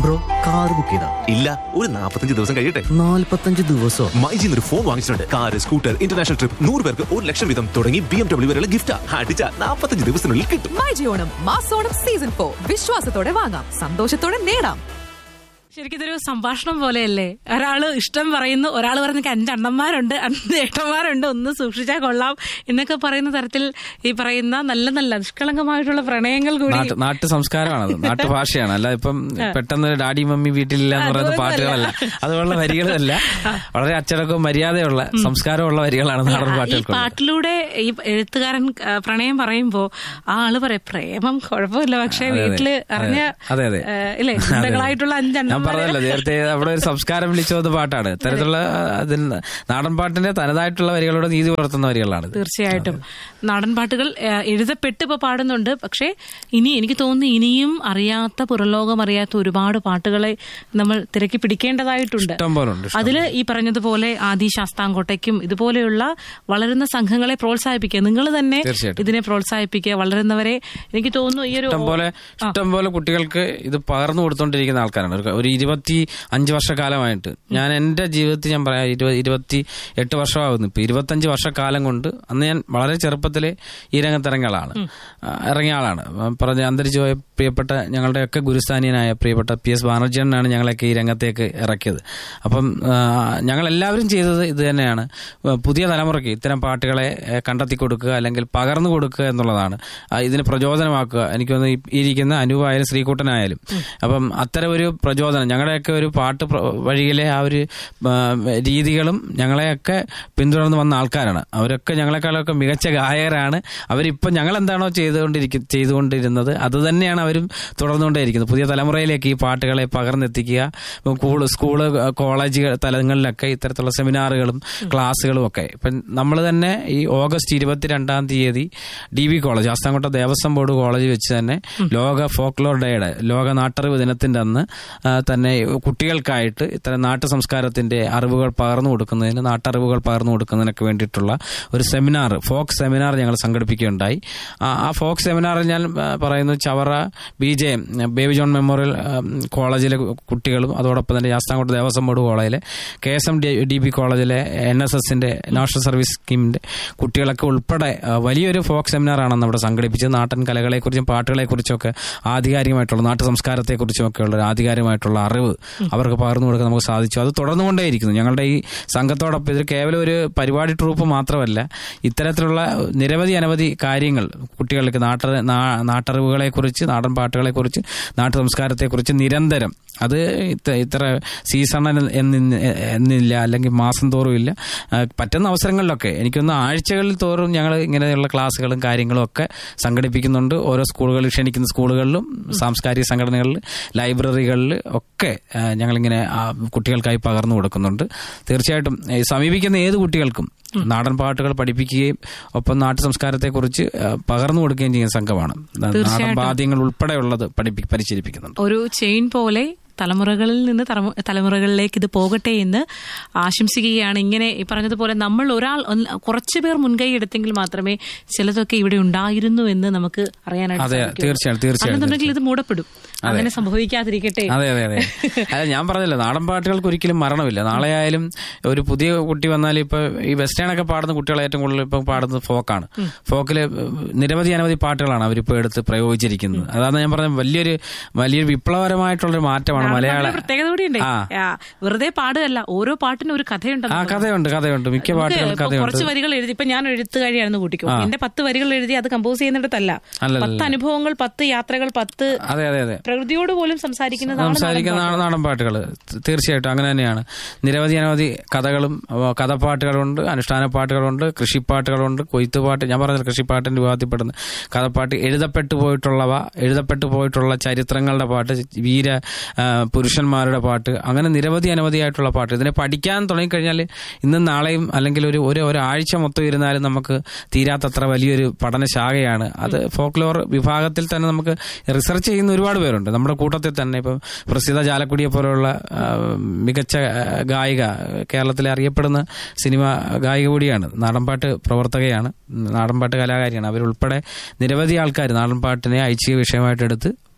Bro car book ചെയ്താ ഇല്ല ഒരു നാൽപ്പത്തഞ്ച് ദിവസം കഴിയട്ടെ നാല്പത്തഞ്ച് ദിവസോ മൈജിൽ ഒരു ഫോൺ വാങ്ങിച്ചിട്ടുണ്ട് കാർ സ്കൂട്ടർ ഇന്റർനാഷണൽ ട്രിപ്പ് നൂറ് പേർക്ക് ഒരു ലക്ഷം വീതം തുടങ്ങി ബി എം ഡബ്ല്യൂ വരെയുള്ള ഗിഫ്റ്റ് അടിച്ച നാൽപ്പത്തഞ്ച് ദിവസത്തിനുള്ളിൽ കിട്ടും മൈജി ഓണം മാസോണം സീസൺ ഫോർ വിശ്വാസത്തോടെ വാങ്ങാം സന്തോഷത്തോടെ നേടാം ശരിക്കും ഇതൊരു സംഭാഷണം പോലെയല്ലേ ഒരാള് ഇഷ്ടം പറയുന്നു ഒരാൾ പറയുന്ന അഞ്ച് അണ്ണന്മാരുണ്ട് അഞ്ച് ഏട്ടന്മാരുണ്ട് ഒന്ന് സൂക്ഷിച്ചാൽ കൊള്ളാം എന്നൊക്കെ പറയുന്ന തരത്തിൽ ഈ പറയുന്ന നല്ല നല്ല നിഷ്കളങ്കമായിട്ടുള്ള പ്രണയങ്ങൾ കൂടി നാട്ട് നാട്ടു സംസ്കാരമാണത് നാട്ടുഭാഷയാണ് അല്ല ഇപ്പം പെട്ടെന്ന് ഡാഡി മമ്മി വീട്ടിലില്ല എന്ന് പറയുന്ന പാട്ടുകളല്ല അതുപോലുള്ള വരികളല്ല വളരെ അച്ചടക്കവും മര്യാദയുള്ള സംസ്കാരമുള്ള വരികളാണ് നാടൻ ഈ പാട്ടുകൾക്ക് പാട്ടിലൂടെ ഈ എഴുത്തുകാരൻ ആ, പ്രണയം പറയുമ്പോ ആ ആള് പറയും പ്രേമം കുഴപ്പമില്ല പക്ഷെ അതെ, അതെ. വീട്ടില് അറിഞ്ഞ അതെ, അതെ. ഏ, ഇല്ലേ അതെ, അതെ. ഗുണ്ടകളായിട്ടുള്ള ഞാൻ അഞ്ചെണ്ണം പറഞ്ഞല്ലോ നേരത്തെ അവിടെ ഒരു സംസ്കാരം വിളിച്ചു വന്ന പാട്ടാണ് ഇത്തരത്തിലുള്ള അതിൽ നാടൻ പാട്ടിന്റെ തനതായിട്ടുള്ള വരികളോട് നീതി പുലർത്തുന്ന വരികളാണ് തീർച്ചയായിട്ടും നാടൻ പാട്ടുകൾ ഏഹ്, എഴുതപ്പെട്ട് ഇപ്പൊ പാടുന്നുണ്ട് പക്ഷേ ഇനി എനിക്ക് തോന്നുന്നു ഇനിയും അറിയാത്ത പുറലോകം അറിയാത്ത ഒരുപാട് പാട്ടുകളെ നമ്മൾ തിരക്കി പിടിക്കേണ്ടതായിട്ടുണ്ട് ഇഷ്ടം പോലെ ഉണ്ട് അതില് ഈ പറഞ്ഞതുപോലെ ആദി ശാസ്താംകോട്ടയ്ക്കും ഇതുപോലെയുള്ള വളരുന്ന സംഘങ്ങളെ പ്രോത്സാഹിപ്പിക്കുക നിങ്ങൾ തന്നെ തീർച്ചയായിട്ടും. ഇതിനെ പ്രോത്സാഹിപ്പിക്കുക വളരുന്നവരെ എനിക്ക് തോന്നുന്നു ഈ ഒരു ഇഷ്ടം പോലെ ഇഷ്ടം പോലെ കുട്ടികൾക്ക് ഇത് പകർന്നു കൊടുത്തോണ്ടിരിക്കുന്ന ആൾക്കാരാണ് ഒരു- ഒരു ഇരുപത്തി അഞ്ച് വർഷക്കാലമായിട്ട് ഞാൻ എന്റെ ജീവിതത്തിൽ ഞാൻ പറയാം ഇരുപത് ഇരുപത്തി എട്ട് വർഷമാകുന്നു ഇപ്പൊ ഇരുപത്തഞ്ച് വർഷക്കാലം കൊണ്ട് അന്ന് ഞാൻ വളരെ ചെറുപ്പത്തിലെ ഈ രംഗത്ത് ഇറങ്ങിയ ആളാണ് ആ, ഇറങ്ങിയ ആളാണ് ആ, പറഞ്ഞ അന്തരിച്ചു പോയ പ്രിയപ്പെട്ട ഞങ്ങളുടെയൊക്കെ ഗുരുസ്ഥാനീയനായ പ്രിയപ്പെട്ട പി എസ് ബാനർജിയാണ് ഞങ്ങളെയൊക്കെ ഈ രംഗത്തേക്ക് ഇറക്കിയത് അപ്പം ആ, ഞങ്ങൾ എല്ലാവരും ചെയ്തത് ഇത് തന്നെയാണ് ആ, പുതിയ തലമുറയ്ക്ക് ഇത്തരം പാട്ടുകളെ ഏ, കണ്ടെത്തി കൊടുക്കുക അല്ലെങ്കിൽ പകർന്നു കൊടുക്കുക എന്നുള്ളതാണ് ആ, ഇതിന് പ്രചോദനമാക്കുക എനിക്ക് തോന്നുന്നു ഈ ഇരിക്കുന്ന അനുവായാലും ശ്രീകുട്ടനായാലും അപ്പം അത്തരം ഒരു പ്രചോദനം ഞങ്ങളുടെയൊക്കെ ഒരു പാട്ട് പ്ര- വഴിയിലെ ആ ഒരു ആ, രീതികളും ഞങ്ങളെയൊക്കെ പിന്തുടർന്ന് വന്ന ആൾക്കാരാണ് അവരൊക്കെ ഞങ്ങളെക്കാളൊക്കെ മികച്ച ഗായകരാണ് അവരിപ്പം ഞങ്ങൾ എന്താണോ ചെയ്തുകൊണ്ടിരിക്കും ചെയ്തുകൊണ്ടിരുന്നത് അത് തന്നെയാണ് അവരും തുടർന്നുകൊണ്ടേയിരിക്കുന്നത് പുതിയ തലമുറയിലേക്ക് ഈ പാട്ടുകളെ പകർന്നെത്തിക്കുക ഇപ്പം കൂള് സ്കൂള് കോളേജ് തലങ്ങളിലൊക്കെ ഇത്തരത്തിലുള്ള സെമിനാറുകളും ക്ലാസ്സുകളും ഒക്കെ ഇപ്പം നമ്മൾ തന്നെ ഈ ഓഗസ്റ്റ് ഇരുപത്തിരണ്ടാം തീയതി ഡി ബി കോളേജ് ആസ്ഥാൻകോട്ട ദേവസ്വം ബോർഡ് കോളേജ് വെച്ച് തന്നെ ലോക ഫോക്ലോർ ഡേയുടെ ലോക നാട്ടറിവ് ദിനത്തിന്റെ അന്ന് ആ, തന്നെ കുട്ടികൾക്കായിട്ട് ഇത്തരം നാട്ടു സംസ്കാരത്തിന്റെ അറിവുകൾ പകർന്നു കൊടുക്കുന്നതിന് നാട്ടറിവുകൾ പകർന്നു കൊടുക്കുന്നതിനൊക്കെ വേണ്ടിയിട്ടുള്ള ഒരു സെമിനാർ ഫോക്ക് സെമിനാർ ഞങ്ങൾ സംഘടിപ്പിക്കുകയുണ്ടായി ആ ആ ഫോക്ക് സെമിനാറിൽ ഞാൻ ആ, പറയുന്നു Chavara B J M Baby John memorial ആ, കോളേജിലെ കുട്ടികളും അതോടൊപ്പം തന്നെ ശാസ്താംകോട്ട ദേവസ്വം ബോർഡ് കോളേജിലെ K S M D B കോളേജിലെ എൻ എസ് എസിന്റെ നാഷണൽ സർവീസ് സ്കീമിന്റെ കുട്ടികളൊക്കെ ഉൾപ്പെടെ ആ, വലിയൊരു ഫോക്ക് സെമിനാറാണ് നമ്മുടെ സംഘടിപ്പിച്ചത് നാട്ടൻ കലകളെക്കുറിച്ചും പാട്ടുകളെക്കുറിച്ചും ഒക്കെ ആധികാരികമായിട്ടുള്ള നാട്ടു സംസ്കാരത്തെക്കുറിച്ചും ഒക്കെ ഉള്ള ഒരു ആധികാരികമായിട്ടുള്ള അറിവ് അവർക്ക് പകർന്നു കൊടുക്കാൻ നമുക്ക് സാധിച്ചു അത് തുടർന്നുകൊണ്ടേയിരിക്കുന്നു ഞങ്ങളുടെ ഈ സംഘത്തോടൊപ്പം ഇത് കേവലം ഒരു പരിപാടി ട്രൂപ്പ് മാത്രമല്ല ഇത്തരത്തിലുള്ള നിരവധി അനവധി കാര്യങ്ങൾ കുട്ടികൾക്ക് നാട്ട നാ- നാട്ടറിവുകളെക്കുറിച്ച് നാടൻ പാട്ടുകളെക്കുറിച്ച് നാട്ടു സംസ്കാരത്തെക്കുറിച്ച് നിരന്തരം അത് ഇത്ര ഇത്ര സീസൺ എന്നില്ല എന്നില്ല അല്ലെങ്കിൽ മാസം തോറും ഇല്ല ആ, പറ്റുന്ന അവസരങ്ങളിലൊക്കെ എനിക്കൊന്ന് ആഴ്ചകളിൽ തോറും ഞങ്ങൾ ഇങ്ങനെയുള്ള ക്ലാസ്സുകളും കാര്യങ്ങളും ഒക്കെ സംഘടിപ്പിക്കുന്നുണ്ട് ഓരോ സ്കൂളുകളിൽ ക്ഷണിക്കുന്ന സ്കൂളുകളിലും സാംസ്കാരിക സംഘടനകളിൽ ലൈബ്രറികളിൽ ഒക്കെ ആ, ഞങ്ങളിങ്ങനെ ആ, കുട്ടികൾക്കായി പകർന്നു കൊടുക്കുന്നുണ്ട് തീർച്ചയായിട്ടും ഈ സമീപിക്കുന്ന ഏത് കുട്ടികൾക്കും നാടൻ പാട്ടുകൾ പഠിപ്പിക്കുകയും ഒപ്പം നാട്ടു സംസ്കാരത്തെക്കുറിച്ച് ആ, പകർന്നു കൊടുക്കുകയും ചെയ്യുന്ന സംഘമാണ് നാടൻ വാദ്യങ്ങൾ ഉൾപ്പെടെയുള്ളത് പഠിപ്പി പരിശീലിപ്പിക്കുന്നുണ്ട് ഒരു ചെയിൻ പോലെ തലമുറകളിൽ നിന്ന് തലമു- തലമുറകളിലേക്ക് ഇത് പോകട്ടെ എന്ന് ആശംസിക്കുകയാണ് ഇങ്ങനെ ഈ പറഞ്ഞതുപോലെ നമ്മൾ ഒരാൾ ഒന്ന് കുറച്ചു പേർ മുൻകൈ എടുത്തെങ്കിൽ മാത്രമേ ചിലതൊക്കെ ഇവിടെ ഉണ്ടായിരുന്നു എന്ന് നമുക്ക് അറിയാനായിട്ട് അതെ, സാധിക്കൂ. തീർച്ചയായും, തീർച്ചയായും, അല്ലെന്നുണ്ടെങ്കിൽ ഇത് മൂടപ്പെടും അങ്ങനെ സംഭവിക്കാതിരിക്കട്ടെ അതെ അതെ അതെ അല്ല ഞാൻ പറഞ്ഞല്ലോ നാടൻ പാട്ടുകൾക്ക് ഒരിക്കലും മരണമില്ല നാളെ ആയാലും ഒരു പുതിയ കുട്ടി വന്നാൽ ഇപ്പൊ ഈ വെസ്റ്റേൺ ഒക്കെ പാടുന്ന കുട്ടികൾ ഏറ്റവും കൂടുതൽ ഇപ്പൊ പാടുന്നത് ഫോക്കാണ് ഫോക്കില് നിരവധി അനവധി പാട്ടുകളാണ് അവരിപ്പോ എടുത്ത് പ്രയോഗിച്ചിരിക്കുന്നത് അതാണ് ഞാൻ പറഞ്ഞ വലിയൊരു വലിയൊരു വിപ്ലവകരമായിട്ടുള്ളൊരു മാറ്റമാണ് മലയാള ഒരു പ്രത്യേകത കൂടിയുണ്ട് ആ. ആ, വെറുതെ പാടുകല്ല ഓരോ പാട്ടിനും ഒരു ആ കഥയുണ്ടെന്ന് കഥയുണ്ട് കഥയുണ്ട് മിക്ക നമുക്ക് പാട്ടുകളും ഇപ്പൊ കഥയുണ്ട് കുറച്ച് വരികൾ എഴുതി ഇപ്പൊ ഞാൻ എഴുത്തുകാരിയാണെന്ന് കൂട്ടിക്കോ എന്റെ പത്ത് വരികൾ എഴുതി അത് കമ്പോസ് ചെയ്യുന്നിടത്തല്ല അല്ലല്ല. പത്ത് അനുഭവങ്ങൾ പത്ത് യാത്രകൾ പത്ത് അതെ അതെ അതെ പ്രകൃതിയോട് പോലും സംസാരിക്കുന്നതാണ് സംസാരിക്കുന്ന നാടൻ നാടൻ പാട്ടുകൾ തീർച്ചയായിട്ടും അങ്ങനെ തന്നെയാണ് നിരവധി അനവധി കഥകളും അവ കഥപ്പാട്ടുകളുണ്ട് അനുഷ്ഠാന പാട്ടുകളുണ്ട് കൃഷിപ്പാട്ടുകളുണ്ട് കൊയ്ത്തുപാട്ട് ഞാൻ പറഞ്ഞത് കൃഷിപ്പാട്ടിന്റെ വിഭാഗത്തിൽപ്പെടുന്ന കഥപ്പാട്ട് എഴുതപ്പെട്ടു പോയിട്ടുള്ളവ എഴുതപ്പെട്ടു പോയിട്ടുള്ള ചരിത്രങ്ങളുടെ പാട്ട് വീര ആ, പുരുഷന്മാരുടെ പാട്ട് അങ്ങനെ നിരവധി അനവധിയായിട്ടുള്ള പാട്ട് ഇതിനെ പഠിക്കാൻ തുടങ്ങിക്കഴിഞ്ഞാൽ ഇന്നും നാളെയും അല്ലെങ്കിൽ ഒരു ഒരു ഒരാഴ്ച മൊത്തം ഇരുന്നാലും നമുക്ക് തീരാത്തത്ര വലിയൊരു പഠനശാഖയാണ് അത് ഫോക്ലോർ വിഭാഗത്തിൽ തന്നെ നമുക്ക് റിസർച്ച് ചെയ്യുന്ന ഒരുപാട് പേരുണ്ട് നമ്മുടെ കൂട്ടത്തിൽ തന്നെ ഇപ്പം പ്രസിദ്ധ ജാലക്കുടിയെ പോലെയുള്ള ആ, മികച്ച ആ, ഗായിക കേരളത്തിലെ അറിയപ്പെടുന്ന സിനിമ ഗായിക കൂടിയാണ് നാടൻപാട്ട് പ്രവർത്തകയാണ് നാടൻപാട്ട് കലാകാരിയാണ് അവരുൾപ്പെടെ നിരവധി ആൾക്കാർ നാടൻപാട്ടിനെ ഐച്ഛിക വിഷയമായിട്ട് എടുത്ത്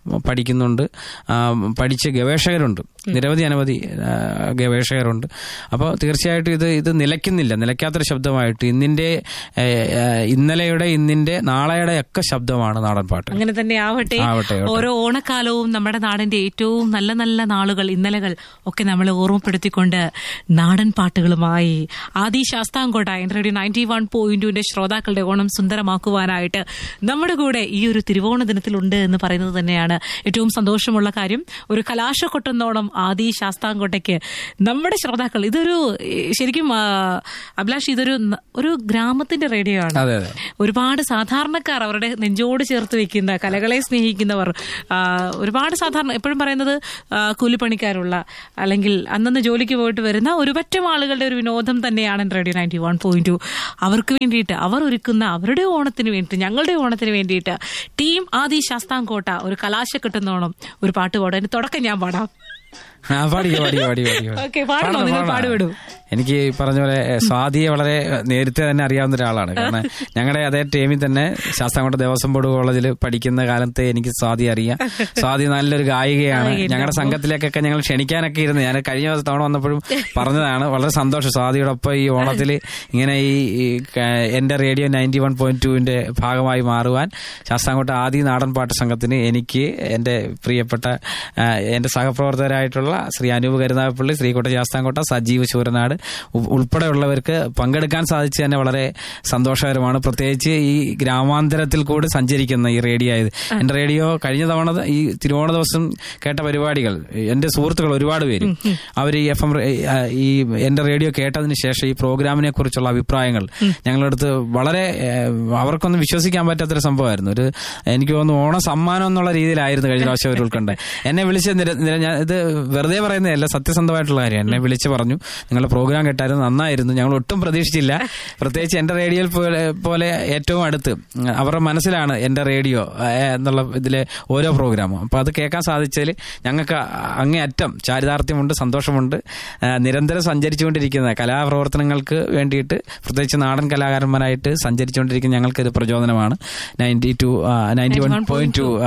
പഠിക്കുന്നുണ്ട് ആ, പഠിച്ച ഗവേഷകരുണ്ട് നിരവധി അനവധി ആ, ഗവേഷകരുണ്ട് അപ്പോൾ തീർച്ചയായിട്ടും ഇത് ഇത് നിലയ്ക്കുന്നില്ല നിലയ്ക്കാത്തൊരു ശബ്ദമായിട്ട് ഇന്നിന്റെ ഏ, ഏ, ഇന്നലെയുടെ ഇന്നിന്റെ നാളെയുടെ ഒക്കെ ശബ്ദമാണ് നാടൻ പാട്ട് അങ്ങനെ തന്നെ ആവട്ടെ ആവട്ടെ, ആവട്ടെ. ഓരോ ഓണക്കാലവും നമ്മുടെ നാടിന്റെ ഏറ്റവും നല്ല നല്ല നാളുകൾ ഇന്നലകൾ ഒക്കെ നമ്മളെ ഓർമ്മപ്പെടുത്തിക്കൊണ്ട് നാടൻ പാട്ടുകളുമായി ആദി ശാസ്താംകോട്ട എൻ്റെ റേഡിയോ നയൻറ്റി വൺ പോയിന്റുവിന്റെ ശ്രോതാക്കളുടെ ഓണം സുന്ദരമാക്കുവാനായിട്ട് നമ്മുടെ കൂടെ ഈ ഒരു തിരുവോണ ദിനത്തിലുണ്ട് എന്ന് പറയുന്നത് തന്നെയാണ് ഏറ്റവും സന്തോഷമുള്ള കാര്യം ഒരു കലാശക്കൊട്ടുന്നോണം ആദി ശാസ്താംകോട്ടയ്ക്ക് നമ്മുടെ ശ്രോതാക്കൾ ഇതൊരു ഏഹ്, ശരിക്കും ആ, അഭിലാഷ് ഇതൊരു ന- ഒരു ഗ്രാമത്തിന്റെ റേഡിയോ ആണ് അതെ അതെ ഒരുപാട് സാധാരണക്കാർ അവരുടെ നെഞ്ചോട് ചേർത്ത് വെക്കുന്ന കലകളെ സ്നേഹിക്കുന്നവർ ആ, ഒരുപാട് സാധാരണ എപ്പോഴും പറയുന്നത് ആ, കൂലിപ്പണിക്കാരുള്ള അല്ലെങ്കിൽ അന്നന്ന് ജോലിക്ക് പോയിട്ട് വരുന്ന ഒരു പറ്റം ആളുകളുടെ ഒരു വിനോദം തന്നെയാണ് radio ninety one point two അവർക്ക് വേണ്ടിയിട്ട് അവർ ഒരുക്കുന്ന അവരുടെ ഓണത്തിന് വേണ്ടിയിട്ട് ഞങ്ങളുടെ ഓണത്തിന് വേണ്ടിയിട്ട് ടീം ആദി ശാസ്താംകോട്ട ഒരു കലാശ കിട്ടുന്നോണം ഒരു പാട്ട് പാടും അതിന് തുടക്കം ഞാൻ പാടാം ആ, പാടിക്കോ പാടിക്കോ പാടിക്കോ ഓക്കേ, പാടണോ? നിങ്ങൾ പാടുവിടൂ. എനിക്ക് ഈ പറഞ്ഞ പോലെ ഏ, സ്വാതിയെ വളരെ നേരത്തെ തന്നെ അറിയാവുന്ന ഒരാളാണ് കാരണം ഞങ്ങളുടെ അതേ ടീമിൽ തന്നെ ശാസ്താംകോട്ട ദേവസ്വം ബോർഡ് കോളേജിൽ പഠിക്കുന്ന കാലത്ത് എനിക്ക് സ്വാതി അറിയാം സ്വാതി നല്ലൊരു ഗായികയാണ് ഞങ്ങളുടെ സംഘത്തിലേക്കൊക്കെ ഞങ്ങൾ ക്ഷണിക്കാനൊക്കെ ഇരുന്ന് ഞാൻ കഴിഞ്ഞ തവണ വന്നപ്പോഴും പറഞ്ഞതാണ് വളരെ സന്തോഷം സ്വാതിയോടൊപ്പം ഈ ഓണത്തിൽ ഇങ്ങനെ ഈ ഈ ക- എന്റെ റേഡിയോ നയൻറ്റി വൺ പോയിന്റ് ടുവിന്റെ ഭാഗമായി മാറുവാൻ ശാസ്താംകോട്ട ആദി നാടൻ പാട്ട് സംഘത്തിന് എനിക്ക് എന്റെ പ്രിയപ്പെട്ട ആ, എന്റെ സഹപ്രവർത്തകരായിട്ടുള്ള ശ്രീ അനൂപ് കരുനാഗപ്പള്ളി ശ്രീകോട്ട ശാസ്താംകോട്ട സജീവ് ശൂരനാട് ഉ- ഉൾപ്പെടെയുള്ളവർക്ക് പങ്കെടുക്കാൻ സാധിച്ചു തന്നെ വളരെ സന്തോഷകരമാണ് പ്രത്യേകിച്ച് ഈ ഗ്രാമാന്തരത്തിൽ കൂടി സഞ്ചരിക്കുന്ന ഈ റേഡിയോ ആയത് എന്റെ റേഡിയോ കഴിഞ്ഞ തവണ ഈ തിരുവോണ ദിവസം കേട്ട പരിപാടികൾ എന്റെ സുഹൃത്തുക്കൾ ഒരുപാട് പേര് അവർ ഈ എഫ് എം ഈ എന്റെ റേഡിയോ കേട്ടതിന് ശേഷം ഈ പ്രോഗ്രാമിനെ കുറിച്ചുള്ള അഭിപ്രായങ്ങൾ ഞങ്ങളുടെ അടുത്ത് വളരെ ഏഹ്, അവർക്കൊന്നും വിശ്വസിക്കാൻ പറ്റാത്തൊരു സംഭവമായിരുന്നു ഒരു എനിക്ക് തോന്നുന്നു ഓണ സമ്മാനം എന്നുള്ള രീതിയിലായിരുന്നു കഴിഞ്ഞ പ്രാവശ്യം അവർ ഉൾക്കൊണ്ടത് എന്നെ വിളിച്ച് നിര- നിര- ഞാൻ ഇത് വെറുതെ പറയുന്നതല്ല സത്യസന്ധമായിട്ടുള്ള കാര്യം എന്നെ വിളിച്ച് പറഞ്ഞു നിങ്ങളുടെ പ്രോഗ്രാം കേട്ടായിരുന്നു നന്നായിരുന്നു ഞങ്ങൾ ഒട്ടും പ്രതീക്ഷിച്ചില്ല പ്രത്യേകിച്ച് എന്റെ റേഡിയോയിൽ പോലെ പോലെ ഏറ്റവും അടുത്ത് അവരുടെ മനസ്സിലാണ് എന്റെ റേഡിയോ ഏഹ്, എന്നുള്ള ഇതിലെ ഓരോ പ്രോഗ്രാമും അപ്പൊ അത് കേൾക്കാൻ സാധിച്ചതിൽ ഞങ്ങൾക്ക് അങ്ങേയറ്റം ചാരിതാർത്ഥ്യമുണ്ട് സന്തോഷമുണ്ട് ഏഹ്, നിരന്തരം സഞ്ചരിച്ചുകൊണ്ടിരിക്കുന്ന കലാപ്രവർത്തനങ്ങൾക്ക് വേണ്ടിയിട്ട് പ്രത്യേകിച്ച് നാടൻ കലാകാരന്മാരായിട്ട് സഞ്ചരിച്ചുകൊണ്ടിരിക്കുന്ന ഞങ്ങൾക്ക് ഇത് പ്രചോദനമാണ് ninety two ninety one point two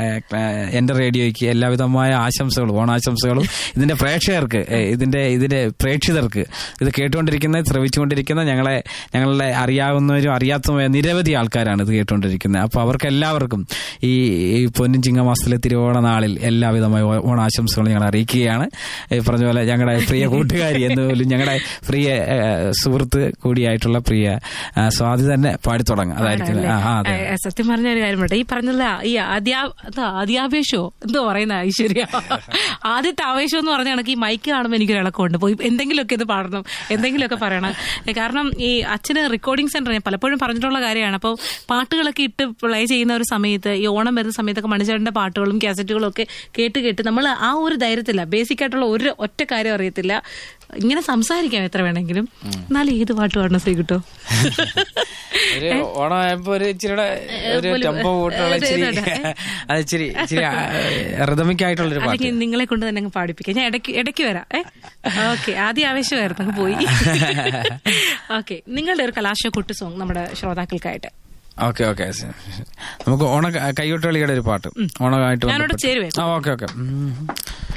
എന്റെ റേഡിയോയ്ക്ക് എല്ലാവിധമായ ആശംസകളും ഓണാശംസകളും ഇതിന്റെ പ്രേക്ഷകർക്ക് ഏഹ്, ഇതിന്റെ ഇതിന്റെ പ്രേക്ഷിതർക്ക് ഇത് കേട്ടുകൊണ്ടിരിക്കുന്ന ശ്രവിച്ചുകൊണ്ടിരിക്കുന്ന ഞങ്ങളെ ഞങ്ങളെ അറിയാവുന്നവരും അറിയാത്തതുമായ നിരവധി ആൾക്കാരാണ് ഇത് കേട്ടുകൊണ്ടിരിക്കുന്നത് അപ്പൊ അവർക്ക് എല്ലാവർക്കും ഈ ഈ പൊന്നും ചിങ്ങമാസത്തിലെ തിരുവോണ നാളിൽ എല്ലാവിധമായ ഓ- ഓണാശംസകളും ഞങ്ങൾ അറിയിക്കുകയാണ് ഈ പറഞ്ഞ പോലെ ഞങ്ങളുടെ പ്രിയ കൂട്ടുകാരി എന്ന് പോലും ഞങ്ങളുടെ പ്രിയ ഏഹ്, സുഹൃത്ത് കൂടിയായിട്ടുള്ള പ്രിയ ആ, സ്വാതി തന്നെ പാടിത്തുടങ്ങും അതായിരിക്കും ആ ആ, അതെ ആ, സത്യം പറഞ്ഞ ഒരു കാര്യം പറയട്ടെ ഈ പറഞ്ഞത് ഈ ആദ്യാ എന്താ ആദ്യാവേശോ എന്തോ പറയുന്ന ഐശ്വര്യ ആദ്യത്തെ ആവേശം എന്ന് പറഞ്ഞ കണക്ക് ഈ മൈക്ക് കാണുമ്പോൾ എനിക്കൊരു ഇളക്കമുണ്ട് പോയി എന്തെങ്കിലുമൊക്കെ ഇത് പാടണം എന്തെങ്കിലുമൊക്കെ പറയണം ഏ, കാരണം ഈ അച്ഛന് റെക്കോർഡിംഗ് സെന്റർ ഞാൻ പലപ്പോഴും പറഞ്ഞിട്ടുള്ള കാര്യമാണ് അപ്പോൾ പാട്ടുകളൊക്കെ ഇട്ട് പ്ലേ ചെയ്യുന്ന ഒരു സമയത്ത് ഈ ഓണം വരുന്ന സമയത്തൊക്കെ മണിച്ചേട്ടന്റെ പാട്ടുകളും കാസറ്റുകളും ഒക്കെ കേട്ട് കേട്ട് നമ്മൾ ആ ഒരു ധൈര്യത്തില്ല ബേസിക് ആയിട്ടുള്ള ഒരു ഒറ്റ കാര്യം അറിയത്തില്ല ഇങ്ങനെ സംസാരിക്കാം എത്ര വേണമെങ്കിലും എന്നാലും ഏത് പാട്ട് പാടണം ശ്രീ കിട്ടോ ഒരു ഓണമായപ്പോ ഒരു ഇച്ചിരിയുടെ ഒരു പോലും, ടെമ്പോ കൂട്ടുള്ള ഏ, ഇച്ചിരി ഇതുണ്ട്. അത് ഇച്ചിരി ഇച്ചിരി റിതമിക് ആയിട്ടുള്ളൊരു പാട്ട് അല്ലെങ്കിൽ നിങ്ങളെ കൊണ്ട് തന്നെ അങ്ങ് പാടിപ്പിക്കാം ഞാൻ ഇടയ്ക്ക് ഇടയ്ക്ക് വരാം ഏ ഓക്കെ ആദ്യം ആവേശമായിരുന്നു അങ്ങ് പോയി ഓക്കെ നിങ്ങളുടെ ഒരു കലാശക്കൊട്ട് സോങ് നമ്മുടെ ശ്രോതാക്കൾക്കായിട്ട് ഓക്കെ ഓക്കെ നമുക്ക് ഓണ കൈകൊട്ടുകളിയുടെ ഒരു പാട്ട് ഓണമായിട്ട് ഞാനവിടെ ബന്ധപ്പെട്ട്. ചേരുവേ. ആ ഓക്കെ ഓക്കെ